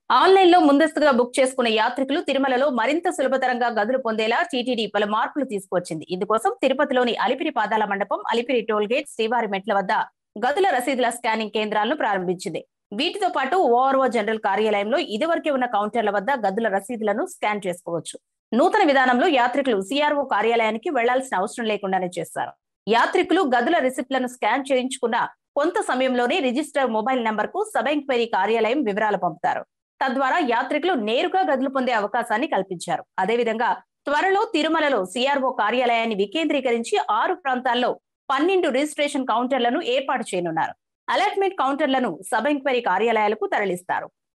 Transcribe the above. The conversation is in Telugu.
ఆన్లైన్ లో ముందస్తుగా బుక్ చేసుకున్న యాత్రికులు తిరుమలలో మరింత సులభతరంగా గదులు పొందేలా టీటీడీ పలు మార్పులు తీసుకువచ్చింది ఇందుకోసం తిరుపతిలోని అలిపిరి పాదాల మండపం అలిపిరి టోల్ గేట్ శ్రీవారి మెట్ల వద్ద గదుల రసీదుల స్కానింగ్ కేంద్రాలను ప్రారంభించింది వీటితో పాటు ఓఆర్ఓ జనరల్ కార్యాలయంలో ఇదివరకే ఉన్న కౌంటర్ల వద్ద గదుల రసీదులను స్కాన్ చేసుకోవచ్చు నూతన విధానంలో యాత్రికులు సిఆర్ఓ కార్యాలయానికి వెళ్లాల్సిన అవసరం లేకుండానే చేస్తారు యాత్రికులు గదుల రిసిప్ట్లను స్కాన్ చేయించుకున్న కొంత సమయంలోనే రిజిస్టర్ మొబైల్ నంబర్ కు సబ్ ఎంక్వైరీ కార్యాలయం వివరాలు పంపుతారు తద్వారా యాత్రికులు నేరుగా గదులు పొందే అవకాశాన్ని కల్పించారు అదేవిధంగా త్వరలో తిరుమలలో సిఆర్ఓ కార్యాలయాన్ని వికేంద్రీకరించి ఆరు ప్రాంతాల్లో పన్నెండు రిజిస్ట్రేషన్ కౌంటర్లను ఏర్పాటు చేయనున్నారు అలాట్మెంట్ కౌంటర్లను సబ్ ఎంక్వైరీ కార్యాలయాలకు తరలిస్తారు